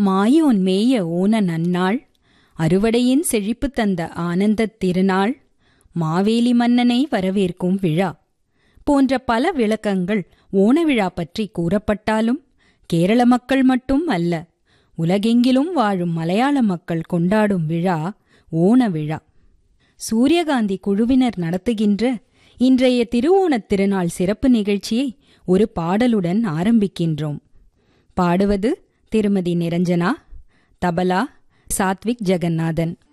மாயோன் மேய ஓன நன்னாள் அறுவடையின் செழிப்பு தந்த ஆனந்தத் திருநாள் மாவேலி மன்னனை வரவேற்கும் விழா போன்ற பல விளக்கங்கள் ஓண விழா பற்றி கூறப்பட்டாலும் கேரள மக்கள் மட்டும் அல்ல உலகெங்கிலும் வாழும் மலையாள மக்கள் கொண்டாடும் விழா ஓண விழா சூரியகாந்தி குழுவினர் நடத்துகின்ற இன்றைய திருவோணத் திருநாள் சிறப்பு நிகழ்ச்சியை ஒரு பாடலுடன் ஆரம்பிக்கின்றோம் பாடுவது திருமதி நிரஞ்சனா தபலா சாத்விக் ஜெகநாதன்